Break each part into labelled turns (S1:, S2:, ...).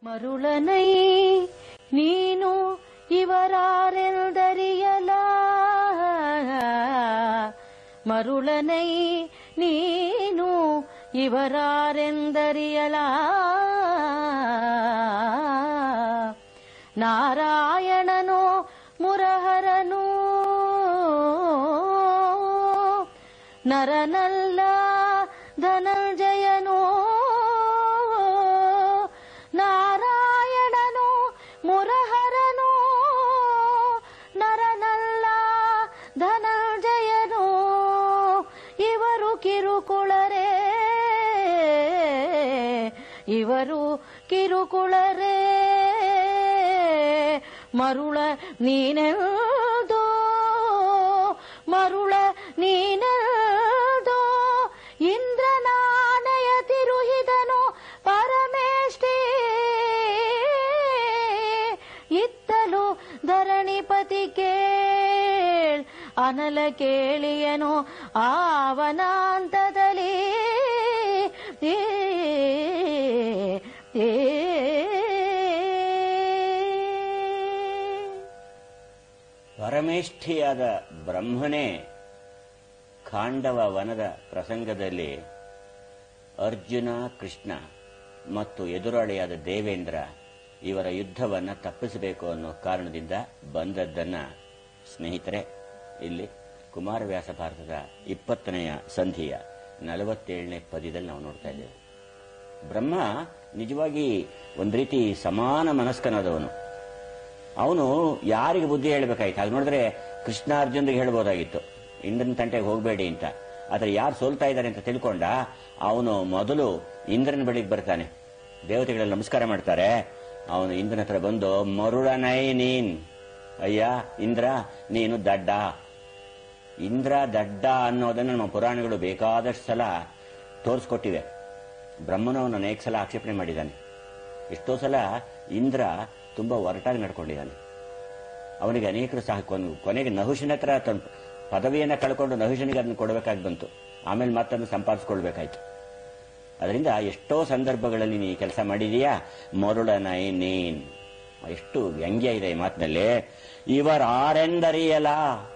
S1: ಮರುಳನೈ ನೀನು ಇವರಾರೆಂದರಿಯಲ ಮರುಳನೈ ನೀನು ಇವರಾರೆಂದರಿಯಲ ನಾರಾಯಣನೋ ಮುರಹರನು ನರನಲ್ಲ ಧನಂಜಯನೋ ನಾರಾಯಣನು ಮುರಹರನು ನರನಲ್ಲ ಧನಂಜಯನು ಇವರು ಕಿರುಕುಳರೇ ಇವರು ಕಿರುಕುಳರೇ ಮರುಳ ನೀನೆಲ್ದೋ ಮರುಳ ನೀನೆಲ್ದೋ ಇಂದ್ರನಾಣಯ ತಿರುಹಿದನು ಪರಮೇಷ್ಠಿ ಇತ್ತಲು ಧರಣಿಪತಿ ಕೇಳ್ ಅನಲ ಕೇಳಿಯನು ಆವನಾಂತದಲ್ಲಿ ಏ ಏ
S2: ಪರಮೇಷ್ಠಿಯಾದ ಬ್ರಹ್ಮನೇ ಖಾಂಡವ ವನದ ಪ್ರಸಂಗದಲ್ಲಿ ಅರ್ಜುನ ಕೃಷ್ಣ ಮತ್ತು ಎದುರಾಳಿಯಾದ ದೇವೇಂದ್ರ ಇವರ ಯುದ್ಧವನ್ನ ತಪ್ಪಿಸಬೇಕು ಅನ್ನೋ ಕಾರಣದಿಂದ ಬಂದದ್ದನ್ನ ಸ್ನೇಹಿತರೆ ಇಲ್ಲಿ ಕುಮಾರವ್ಯಾಸ ಭಾರತದ ಇಪ್ಪತ್ತನೆಯ ಸಂಧಿಯ ನಲವತ್ತೇಳನೇ ಪದ್ಯದಲ್ಲಿ ನಾವು ನೋಡ್ತಾ ಇದ್ದೇವೆ ಬ್ರಹ್ಮ ನಿಜವಾಗಿ ಒಂದ್ ರೀತಿ ಸಮಾನ ಮನಸ್ಕನಾದವನು ಅವನು ಯಾರಿಗೆ ಬುದ್ಧಿ ಹೇಳಬೇಕಾಯ್ತು ಹಾಗೆ ನೋಡಿದ್ರೆ ಕೃಷ್ಣ ಅರ್ಜುನ್ರಿಗೆ ಹೇಳ್ಬೋದಾಗಿತ್ತು ಇಂದ್ರನ ತಂಟೆಗೆ ಹೋಗಬೇಡಿ ಅಂತ ಆದ್ರೆ ಯಾರು ಸೋಲ್ತಾ ಇದ್ದಾರೆ ಅಂತ ತಿಳ್ಕೊಂಡ ಅವನು ಮೊದಲು ಇಂದ್ರನ ಬಳಿಗೆ ಬರ್ತಾನೆ ದೇವತೆಗಳೆಲ್ಲ ನಮಸ್ಕಾರ ಮಾಡ್ತಾರೆ ಅವನು ಇಂದ್ರನ ಹತ್ರ ಬಂದು ಮರುಳನೈ ನೀನ್ ಅಯ್ಯ ಇಂದ್ರ ನೀನು ದಡ್ಡ ಇಂದ್ರ ದಡ್ಡ ಅನ್ನೋದನ್ನು ನಮ್ಮ ಪುರಾಣಗಳು ಬೇಕಾದಷ್ಟು ಸಲ ತೋರಿಸ್ಕೊಟ್ಟಿವೆ ಬ್ರಹ್ಮನವನು ಅನೇಕ ಸಲ ಆಕ್ಷೇಪಣೆ ಮಾಡಿದ್ದಾನೆ ಎಷ್ಟೋ ಸಲ ಇಂದ್ರ ತುಂಬಾ ಒರಟಾಗಿ ನಡ್ಕೊಂಡಿದ್ದಾನೆ ಅವನಿಗೆ ಅನೇಕರು ಸಹ ಕೊನೆ- ಕೊನೆಗೆ ನಹುಶನ ಹತ್ರ ತನ್ನ ಪದವಿಯನ್ನ ಕಳ್ಕೊಂಡು ನಹುಶನಿಗೆ ಅದನ್ನು ಕೊಡಬೇಕಾಗಿ ಬಂತು ಆಮೇಲೆ ಮತ್ತನ್ನು ಸಂಪಾದಿಸ್ಕೊಳ್ಬೇಕಾಯ್ತು ಅದರಿಂದ ಎಷ್ಟೋ ಸಂದರ್ಭಗಳಲ್ಲಿ ನೀ ಕೆಲಸ ಮಾಡಿದೀಯಾ ಮರುಳನೈ ನೀನ್ ಎಷ್ಟು ವ್ಯಂಗ್ಯ ಇದೆ ಈ ಮಾತಿನಲ್ಲಿ ಇವರಾರೆಂದರಿಯಲ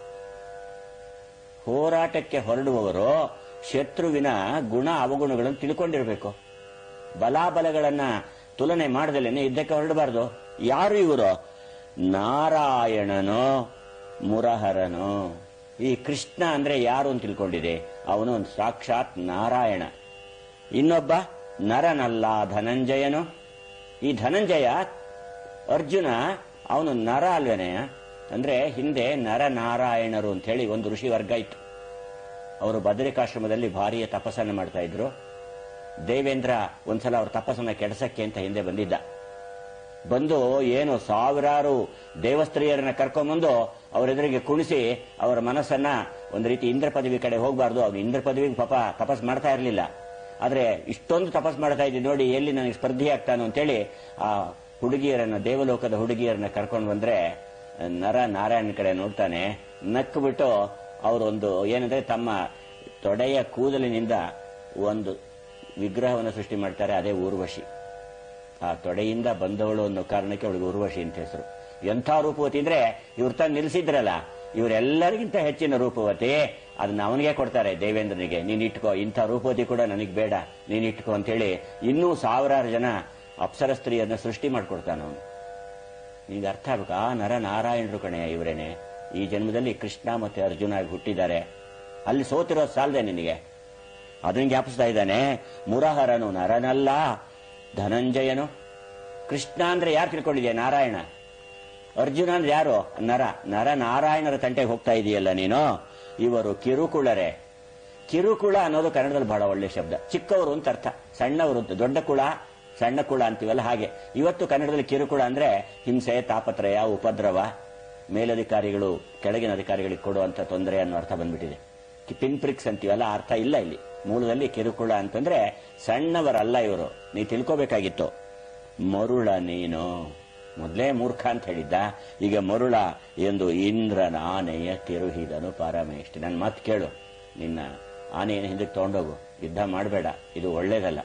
S2: ಹೋರಾಟಕ್ಕೆ ಹೊರಡುವವರು ಶತ್ರುವಿನ ಗುಣ ಅವಗುಣಗಳನ್ನು ತಿಳ್ಕೊಂಡಿರಬೇಕು ಬಲಾಬಲಗಳನ್ನ ತುಲನೆ ಮಾಡದಲ್ಲೇನೆ ಯುದ್ಧಕ್ಕೆ ಹೊರಡಬಾರ್ದು ಯಾರು ಇವರು ನಾರಾಯಣನು ಮುರಹರನು ಈ ಕೃಷ್ಣ ಅಂದ್ರೆ ಯಾರು ಅಂತ ತಿಳ್ಕೊಂಡಿದೆ ಅವನು ಒಂದು ಸಾಕ್ಷಾತ್ ನಾರಾಯಣ ಇನ್ನೊಬ್ಬ ನರನಲ್ಲ ಧನಂಜಯನು ಈ ಧನಂಜಯ ಅರ್ಜುನ ಅವನು ನರ ಅಲ್ವೇನೆ ಅಂದ್ರೆ ಹಿಂದೆ ನರನಾರಾಯಣರು ಅಂತ ಹೇಳಿ ಒಂದು ಋಷಿ ವರ್ಗ ಇತ್ತು ಅವರು ಬದರಿಕಾಶ್ರಮದಲ್ಲಿ ಭಾರಿಯ ತಪಸ್ಸನ್ನು ಮಾಡ್ತಾ ಇದ್ರು ದೇವೇಂದ್ರ ಒಂದ್ಸಲ ಅವ್ರ ತಪಸ್ಸನ್ನ ಕೆಡಸಕ್ಕೆ ಅಂತ ಹಿಂದೆ ಬಂದಿದ್ದ ಬಂದು ಏನು ಸಾವಿರಾರು ದೇವಸ್ತ್ರೀಯರನ್ನ ಕರ್ಕೊಂಬಂದು ಅವರೆದುರಿಗೆ ಕುಣಿಸಿ ಅವರ ಮನಸ್ಸನ್ನ ಒಂದು ರೀತಿ ಇಂದ್ರ ಪದವಿ ಕಡೆ ಹೋಗಬಾರ್ದು ಅವ್ನು ಇಂದ್ರ ಪದವಿಗೆ ಪಾಪ ತಪಸ್ ಮಾಡ್ತಾ ಇರಲಿಲ್ಲ ಆದ್ರೆ ಇಷ್ಟೊಂದು ತಪಸ್ ಮಾಡ್ತಾ ಇದ್ದೀನಿ ನೋಡಿ ಎಲ್ಲಿ ನನಗೆ ಸ್ಪರ್ಧಿ ಆಗ್ತಾನೋ ಅಂತೇಳಿ ಆ ಹುಡುಗಿಯರನ್ನ ದೇವಲೋಕದ ಹುಡುಗಿಯರನ್ನ ಕರ್ಕೊಂಡು ಬಂದ್ರೆ ನರ ನಾರಾಯಣ ಕಡೆ ನೋಡ್ತಾನೆ ನಕ್ಕು ಬಿಟ್ಟು ಅವರೊಂದು ಏನಂದ್ರೆ ತಮ್ಮ ತೊಡೆಯ ಕೂದಲಿನಿಂದ ಒಂದು ವಿಗ್ರಹವನ್ನು ಸೃಷ್ಟಿ ಮಾಡ್ತಾರೆ ಅದೇ ಊರ್ವಶಿ ಆ ತೊಡೆಯಿಂದ ಬಂದವಳು ಅನ್ನೋ ಕಾರಣಕ್ಕೆ ಅವಳಿಗೆ ಉರ್ವಶಿ ಅಂತ ಹೆಸರು ಎಂಥ ರೂಪವತಿ ಅಂದ್ರೆ ಇವ್ರು ತಂದು ನಿಲ್ಸಿದ್ರಲ್ಲ ಇವರೆಲ್ಲರಿಗಿಂತ ಹೆಚ್ಚಿನ ರೂಪವತಿ ಅದನ್ನ ಅವನಿಗೆ ಕೊಡ್ತಾರೆ ದೇವೇಂದ್ರನಿಗೆ ನೀನ್ ಇಟ್ಕೋ ಇಂಥ ರೂಪವತಿ ಕೂಡ ನನಗೆ ಬೇಡ ನೀನ್ ಇಟ್ಕೋ ಅಂತೇಳಿ ಇನ್ನೂ ಸಾವಿರಾರು ಜನ ಅಪ್ಸರ ಸ್ತ್ರೀಯರನ್ನ ಸೃಷ್ಟಿ ಮಾಡ್ಕೊಡ್ತಾನ ಅವನು ನಿನಗೆ ಅರ್ಥ ಆಗ್ಬೇಕು ಆ ನರ ನಾರಾಯಣರು ಕಣೆಯ ಇವರೇನೆ ಈ ಜನ್ಮದಲ್ಲಿ ಕೃಷ್ಣ ಮತ್ತೆ ಅರ್ಜುನ ಆಗಿ ಹುಟ್ಟಿದ್ದಾರೆ ಅಲ್ಲಿ ಸೋತಿರೋ ಸಾಲದೆ ನಿನಗೆ ಅದನ್ನ ಜ್ಞಾಪಿಸ್ತಾ ಇದ್ದಾನೆ ಮುರಹರನು ನರನಲ್ಲ ಧನಂಜಯನು ಕೃಷ್ಣ ಅಂದ್ರೆ ಯಾರು ತಿಳ್ಕೊಂಡಿದ್ಯಾ ನಾರಾಯಣ ಅರ್ಜುನ ಅಂದ್ರೆ ಯಾರು ನರ ನರ ನಾರಾಯಣರ ತಂಟೆಗೆ ಹೋಗ್ತಾ ಇದೆಯಲ್ಲ ನೀನು ಇವರು ಕಿರುಕುಳರೆ ಕಿರುಕುಳ ಅನ್ನೋದು ಕನ್ನಡದಲ್ಲಿ ಬಹಳ ಒಳ್ಳೆ ಶಬ್ದ ಚಿಕ್ಕವರು ಅಂತ ಅರ್ಥ ಸಣ್ಣವರು ಅಂತ ದೊಡ್ಡ ಕುಳ ಸಣ್ಣ ಕುಳ ಅಂತೀವಲ್ಲ ಹಾಗೆ ಇವತ್ತು ಕನ್ನಡದಲ್ಲಿ ಕಿರುಕುಳ ಅಂದ್ರೆ ಹಿಂಸೆ ತಾಪತ್ರಯ ಉಪದ್ರವ ಮೇಲಧಿಕಾರಿಗಳು ಕೆಳಗಿನ ಅಧಿಕಾರಿಗಳಿಗೆ ಕೊಡುವಂತ ತೊಂದರೆ ಅನ್ನೋ ಅರ್ಥ ಬಂದ್ಬಿಟ್ಟಿದೆ ಪಿನ್ ಪ್ರಿಕ್ಸ್ ಅಂತೀವಲ್ಲ ಆ ಅರ್ಥ ಇಲ್ಲ ಇಲ್ಲಿ ಮೂಲದಲ್ಲಿ ಕಿರುಕುಳ ಅಂತಂದ್ರೆ ಸಣ್ಣವರಲ್ಲ ಇವರು ನೀ ತಿಳ್ಕೋಬೇಕಾಗಿತ್ತು ಮರುಳ ನೀನು ಮೊದಲೇ ಮೂರ್ಖ ಅಂತ ಹೇಳಿದ್ದ ಈಗ ಮರುಳ ಎಂದು ಇಂದ್ರನ ಆನೆಯ ತಿರುಹಿದನು ಪರಮೇಷ್ಠಿ ನನ್ನ ಮಾತು ಕೇಳು ನಿನ್ನ ಆನೆಯನ್ನು ಹಿಂದಕ್ಕೆ ತಗೊಂಡೋಗು ಯುದ್ಧ ಮಾಡಬೇಡ ಇದು ಒಳ್ಳೇದಲ್ಲ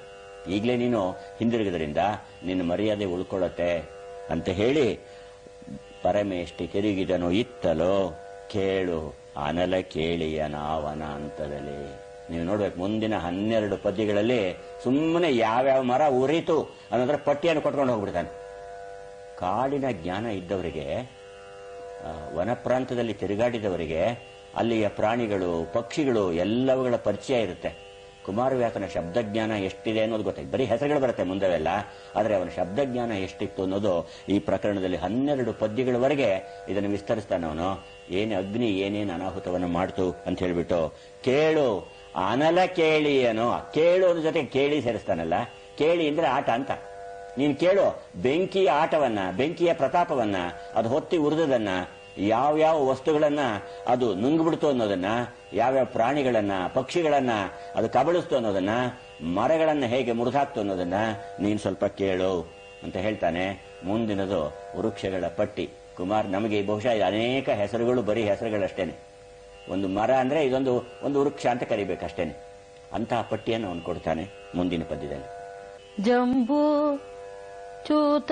S2: ಈಗಲೇ ನೀನು ಹಿಂದಿರುಗಿದ್ರಿಂದ ನಿನ್ನ ಮರ್ಯಾದೆ ಉಳ್ಕೊಳ್ಳುತ್ತೆ ಅಂತ ಹೇಳಿ ಪರಮೇಷ್ಠಿ ತಿರುಗಿದನು ಇತ್ತಲೋ ಕೇಳು ಅನಲ ಕೇಳಿಯ ನಾವನ ಅಂತದಲ್ಲಿ ನೀವು ನೋಡ್ಬೇಕು ಮುಂದಿನ ಹನ್ನೆರಡು ಪದ್ಯಗಳಲ್ಲಿ ಸುಮ್ಮನೆ ಯಾವ್ಯಾವ ಮರ ಉರಿತು ಅನ್ನೋದ್ರ ಪಟ್ಟಿಯನ್ನು ಕೊಟ್ಕೊಂಡು ಹೋಗ್ಬಿಡ್ತಾನೆ ಕಾಡಿನ ಜ್ಞಾನ ಇದ್ದವರಿಗೆ ಆ, ವನ ಪ್ರಾಂತದಲ್ಲಿ ತಿರುಗಾಡಿದವರಿಗೆ ಅಲ್ಲಿಯ ಪ್ರಾಣಿಗಳು ಪಕ್ಷಿಗಳು ಎಲ್ಲವುಗಳ ಪರಿಚಯ ಇರುತ್ತೆ ಕುಮಾರವ್ಯಾಸನ ಶಬ್ದಜ್ಞಾನ ಎಷ್ಟಿದೆ ಅನ್ನೋದು ಗೊತ್ತಾಯ್ತು ಬರೀ ಹೆಸರುಗಳು ಬರುತ್ತೆ ಮುಂದೆವೆಲ್ಲ ಆದರೆ ಅವನ ಶಬ್ದಜ್ಞಾನ ಎಷ್ಟಿತ್ತು ಅನ್ನೋದು ಈ ಪ್ರಕರಣದಲ್ಲಿ ಹನ್ನೆರಡು ಪದ್ಯಗಳವರೆಗೆ ಇದನ್ನು ವಿಸ್ತರಿಸ್ತಾನೆ ಅವನು ಏನು ಅಗ್ನಿ ಏನೇನು ಅನಾಹುತವನ್ನು ಮಾಡ್ತು ಅಂತ ಹೇಳ್ಬಿಟ್ಟು ಕೇಳು ಅನಲ ಕೇಳಿ ಏನೋ ಕೇಳು ಅನ್ನೋ ಜೊತೆ ಕೇಳಿ ಸೇರಿಸ್ತಾನಲ್ಲ ಕೇಳಿ ಅಂದ್ರೆ ಆಟ ಅಂತ ನೀನು ಕೇಳು ಬೆಂಕಿಯ ಆಟವನ್ನ ಬೆಂಕಿಯ ಪ್ರತಾಪವನ್ನ ಅದು ಹೊತ್ತಿ ಉರಿದದನ್ನ ಯಾವ್ಯಾವ ವಸ್ತುಗಳನ್ನ ಅದು ನುಂಗ್ಬಿಡ್ತು ಅನ್ನೋದನ್ನ ಯಾವ್ಯಾವ ಪ್ರಾಣಿಗಳನ್ನ ಪಕ್ಷಿಗಳನ್ನ ಅದು ಕಬಳಿಸ್ತು ಅನ್ನೋದನ್ನ ಮರಗಳನ್ನ ಹೇಗೆ ಮುರಿದಾಕ್ತು ಅನ್ನೋದನ್ನ ನೀನು ಸ್ವಲ್ಪ ಕೇಳು ಅಂತ ಹೇಳ್ತಾನೆ ಮುಂದಿನದು ವೃಕ್ಷಗಳ ಪಟ್ಟಿ ಕುಮಾರ್ ನಮಗೆ ಬಹುಶಃ ಇದು ಅನೇಕ ಹೆಸರುಗಳು ಬರೀ ಹೆಸರುಗಳಷ್ಟೇನೆ ಒಂದು ಮರ ಅಂದ್ರೆ ಇದೊಂದು ಒಂದು ವೃಕ್ಷ ಅಂತ ಕರಿಬೇಕಷ್ಟೇನೆ ಅಂತಹ ಪಟ್ಟಿಯನ್ನು ಅವನು ಕೊಡ್ತಾನೆ ಮುಂದಿನ ಪದ್ಯದಲ್ಲಿ
S1: ಜಂಬೂ ಚೂತ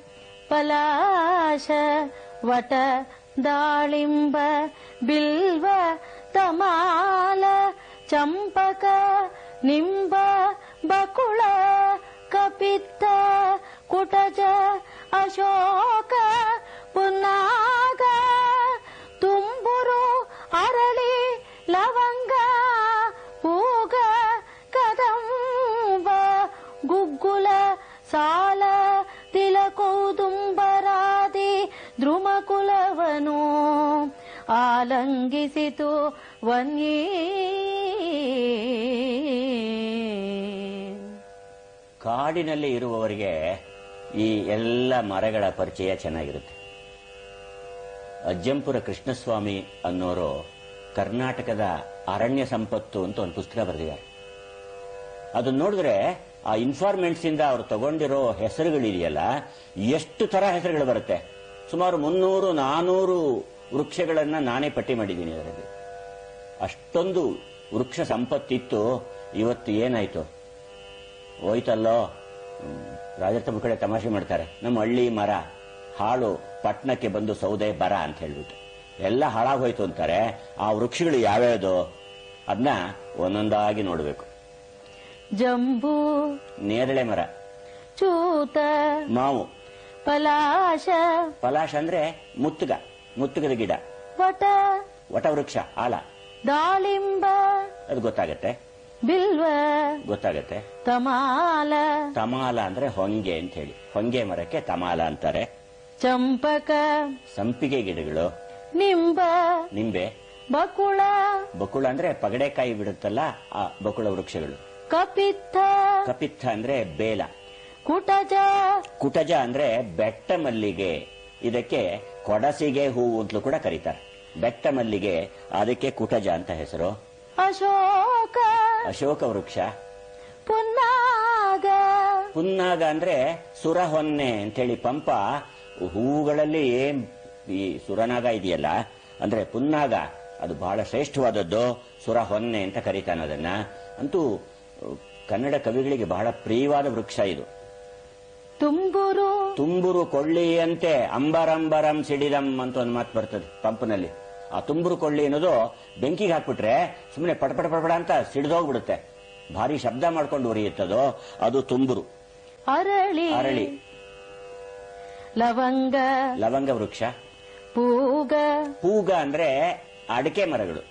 S1: ಪಲಾಶ ವಟ ದಾಳಿಂಬ ಬಿಲ್ವ ತಮಾಲ ಚಂಪಕ ನಿಂಬ ಬಕುಳ ಕಪಿತ್ತ ಕುಟಜ ಅಶೋಕ ಪುನ್ನಾಗ ತುಂಬುರು ಅರಳಿ ಲವಂಗ ಪೂಗ ಕದಂಬ ಗುಗ್ಗುಲ ಸಾಲ ತಿಲಕೌದುಂಬರಾದಿ ದ್ರುಮಕುಲವನು ಆಲಂಗಿಸಿತು ವನ್ಯೇ
S2: ಕಾಡಿನಲ್ಲಿ ಇರುವವರಿಗೆ ಈ ಎಲ್ಲ ಮರಗಳ ಪರಿಚಯ ಚೆನ್ನಾಗಿರುತ್ತೆ ಅಜ್ಜಂಪುರ ಕೃಷ್ಣಸ್ವಾಮಿ ಅನ್ನೋರು ಕರ್ನಾಟಕದ ಅರಣ್ಯ ಸಂಪತ್ತು ಅಂತ ಒಂದು ಪುಸ್ತಕ ಬರೆದಿದ್ದಾರೆ ಅದನ್ನ ನೋಡಿದ್ರೆ ಆ ಇನ್ಫಾರ್ಮೆಂಟ್ಸ್ ಇಂದ ಅವ್ರು ತಗೊಂಡಿರೋ ಹೆಸರುಗಳಿದೆಯಲ್ಲ ಎಷ್ಟು ತರ ಹೆಸರುಗಳು ಬರುತ್ತೆ ಸುಮಾರು ಮುನ್ನೂರು ನಾನೂರು ವೃಕ್ಷಗಳನ್ನ ನಾನೇ ಪಟ್ಟಿ ಮಾಡಿದ್ದೀನಿ ಅದರಲ್ಲಿ ಅಷ್ಟೊಂದು ವೃಕ್ಷ ಸಂಪತ್ತಿತ್ತು ಇವತ್ತು ಏನಾಯ್ತು ಹೋಯ್ತಲ್ಲೋ ಹ್ಮ್, ರಾಜತಮ್ಮ ಕಡೆ ತಮಾಷೆ ಮಾಡ್ತಾರೆ ನಮ್ಮ ಹಳ್ಳಿ ಮರ ಹಾಳು ಪಟ್ನಕ್ಕೆ ಬಂದು ಸೌದೆ ಬರ ಅಂತ ಹೇಳ್ಬಿಟ್ಟು ಎಲ್ಲ ಹಾಳಾಗೋಯ್ತು ಅಂತಾರೆ ಆ ವೃಕ್ಷಗಳು ಯಾವ್ಯಾವ್ದು ಅದನ್ನ ಒಂದೊಂದಾಗಿ ನೋಡಬೇಕು
S1: ಜಂಬೂ
S2: ನೇರಳೆ ಮರ
S1: ಚೂತ
S2: ಮಾವು
S1: ಪಲಾಶ
S2: ಪಲಾಶ ಅಂದ್ರೆ ಮುತ್ತುಗ ಮುತ್ತುಗದ ಗಿಡ
S1: ವಟ
S2: ವಟವೃಕ್ಷ ಆಲ
S1: ದಾಳಿಂಬ
S2: ಅದು ಗೊತ್ತಾಗತ್ತೆ
S1: ಬಿಲ್ವ
S2: ಗೊತ್ತಾಗತ್ತೆ
S1: ತಮಾಲ
S2: ತಮಾಲ ಅಂದ್ರೆ ಹೊಂಗೆ ಅಂತ ಹೇಳಿ ಹೊಂಗೆ ಮರಕ್ಕೆ ತಮಾಲ ಅಂತಾರೆ
S1: ಚಂಪಕ
S2: ಸಂಪಿಗೆ ಗಿಡಗಳು
S1: ನಿಂಬ
S2: ನಿಂಬೆ
S1: ಬಕುಳ
S2: ಬಕುಳ ಅಂದ್ರೆ ಪಗಡೆಕಾಯಿ ಬಿಡುತ್ತಲ್ಲ ಆ ಬಕುಳ ವೃಕ್ಷಗಳು
S1: ಕಪಿತ್ತ
S2: ಕಪಿತ್ತ ಅಂದ್ರೆ ಬೇಲ
S1: ಕುಟಜ
S2: ಕುಟಜ ಅಂದ್ರೆ ಬೆಟ್ಟ ಮಲ್ಲಿಗೆ ಇದಕ್ಕೆ ಕೊಡಸಿಗೆ ಹೂವು ಅಂತಲೂ ಕೂಡ ಕರೀತಾರೆ ಬೆಟ್ಟ ಮಲ್ಲಿಗೆ ಅದಕ್ಕೆ ಕುಟಜ ಅಂತ ಹೆಸರು
S1: ಅಶೋಕ
S2: ಅಶೋಕ ವೃಕ್ಷ
S1: ಪುನ್ನಾಗ
S2: ಪುನ್ನಾಗ ಅಂದ್ರೆ ಸುರ ಹೊನ್ನೆ ಅಂತೇಳಿ ಪಂಪ ಹೂವುಗಳಲ್ಲಿ ಏನ್ ಈ ಸುರನಾಗ ಇದೆಯಲ್ಲ ಅಂದ್ರೆ ಪುನ್ನಾಗ ಅದು ಬಹಳ ಶ್ರೇಷ್ಠವಾದದ್ದು ಸುರ ಹೊನ್ನೆ ಅಂತ ಕರೀತಾನೆ ಅದನ್ನ ಅಂತೂ ಅಹ್, ಕನ್ನಡ ಕವಿಗಳಿಗೆ ಬಹಳ ಪ್ರಿಯವಾದ ವೃಕ್ಷ ಇದು
S1: ತುಂಬುರು
S2: ತುಂಬುರು ಕೊಳ್ಳಿಯಂತೆ ಅಂಬರಂಬರಂ ಸಿಡಿದಂ ಅಂತ ಒಂದು ಮಾತು ಬರ್ತದೆ ಪಂಪ್ನಲ್ಲಿ ಆ ತುಂಬುರು ಕೊಳ್ಳಿ ಅನ್ನೋದು ಬೆಂಕಿಗೆ ಹಾಕ್ಬಿಟ್ರೆ ಸುಮ್ಮನೆ ಪಟಪಟ ಪಟಪಟ ಅಂತ ಸಿಡಿದೋಗ್ಬಿಡುತ್ತೆ ಭಾರಿ ಶಬ್ದ ಮಾಡ್ಕೊಂಡು ಉರಿಯುತ್ತದೋ ಅದು ತುಂಬುರು
S1: ಅರಳಿ
S2: ಅರಳಿ
S1: ಲವಂಗ
S2: ಲವಂಗ ವೃಕ್ಷ
S1: ಪೂಗ
S2: ಪೂಗ ಅಂದ್ರೆ ಅಡಿಕೆ ಮರಗಳು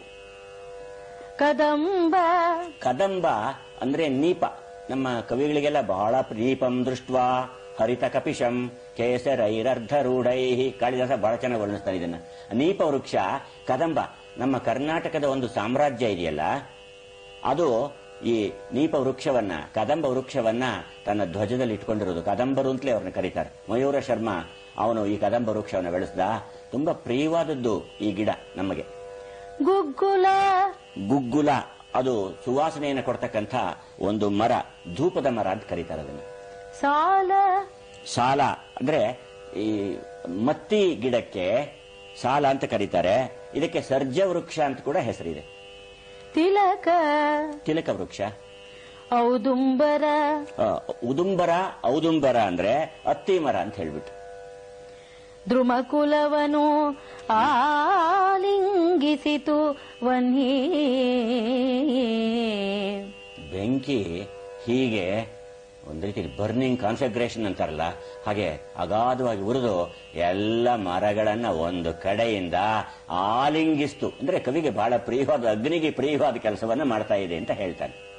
S1: ಕದಂಬ
S2: ಕದಂಬ ಅಂದ್ರೆ ನೀಪ ನಮ್ಮ ಕವಿಗಳಿಗೆಲ್ಲ ಬಹಳ ನೀಪಂ ದೃಷ್ಟ್ವಾ ಹರಿತ ಕಪಿಶಂ ಕೇಸರೈರರ್ಧರೂಢೈ ಕಾಳಿದಾಸ ಬಹಳ ಚೆನ್ನಾಗಿ ವರ್ಣಿಸ್ತಾನೆ ಇದನ್ನ ನೀಪ ವೃಕ್ಷ ಕದಂಬ ನಮ್ಮ ಕರ್ನಾಟಕದ ಒಂದು ಸಾಮ್ರಾಜ್ಯ ಇದೆಯಲ್ಲ ಅದು ಈ ನೀಪ ವೃಕ್ಷವನ್ನ ಕದಂಬ ವೃಕ್ಷವನ್ನ ತನ್ನ ಧ್ವಜದಲ್ಲಿ ಇಟ್ಕೊಂಡಿರೋದು ಕದಂಬರು ಅಂತಲೇ ಅವ್ರನ್ನ ಕರೀತಾರೆ ಮಯೂರ ಶರ್ಮಾ ಅವನು ಈ ಕದಂಬ ವೃಕ್ಷವನ್ನು ಬೆಳೆಸ್ದ ತುಂಬಾ ಪ್ರಿಯವಾದದ್ದು ಈ ಗಿಡ ನಮಗೆ
S1: ಗುಗ್ಗುಲ
S2: ಗುಗ್ಗುಲ ಅದು ಸುವಾಸನೆಯನ್ನು ಕೊಡ್ತಕ್ಕಂಥ ಒಂದು ಮರ ಧೂಪದ ಮರ ಅಂತ ಕರೀತಾರೆ ಅದನ್ನು
S1: ಸಾಲ
S2: ಸಾಲ ಅಂದ್ರೆ ಈ ಮತ್ತಿ ಗಿಡಕ್ಕೆ ಸಾಲ ಅಂತ ಕರೀತಾರೆ ಇದಕ್ಕೆ ಸರ್ಜ ವೃಕ್ಷ ಅಂತ ಕೂಡ ಹೆಸರಿದೆ
S1: ತಿಲಕ
S2: ತಿಲಕ ವೃಕ್ಷ
S1: ಔದುಂಬರ
S2: ಆ, ಉದುಂಬರ ಔದುಂಬರ ಅಂದ್ರೆ ಅತ್ತಿ ಮರ ಅಂತ ಹೇಳ್ಬಿಟ್ಟು
S1: ದ್ರುಮಕುಲವನು ಆಲಿಂಗಿಸಿತು ವನ್ಹಿ
S2: ಬೆಂಕಿ ಹೀಗೆ ಒಂದು ರೀತಿ ಬರ್ನಿಂಗ್ ಕಾನ್ಫಿಗ್ರೇಷನ್ ಅಂತಾರಲ್ಲ ಹಾಗೆ ಅಗಾಧವಾಗಿ ಉರಿದು ಎಲ್ಲ ಮರಗಳನ್ನ ಒಂದು ಕಡೆಯಿಂದ ಆಲಿಂಗಿಸ್ತು ಅಂದ್ರೆ ಕವಿಗೆ ಬಹಳ ಪ್ರಿಯವಾದ ಅಗ್ನಿಗೆ ಪ್ರಿಯವಾದ ಕೆಲಸವನ್ನ ಮಾಡ್ತಾ ಇದೆ ಅಂತ ಹೇಳ್ತಾನೆ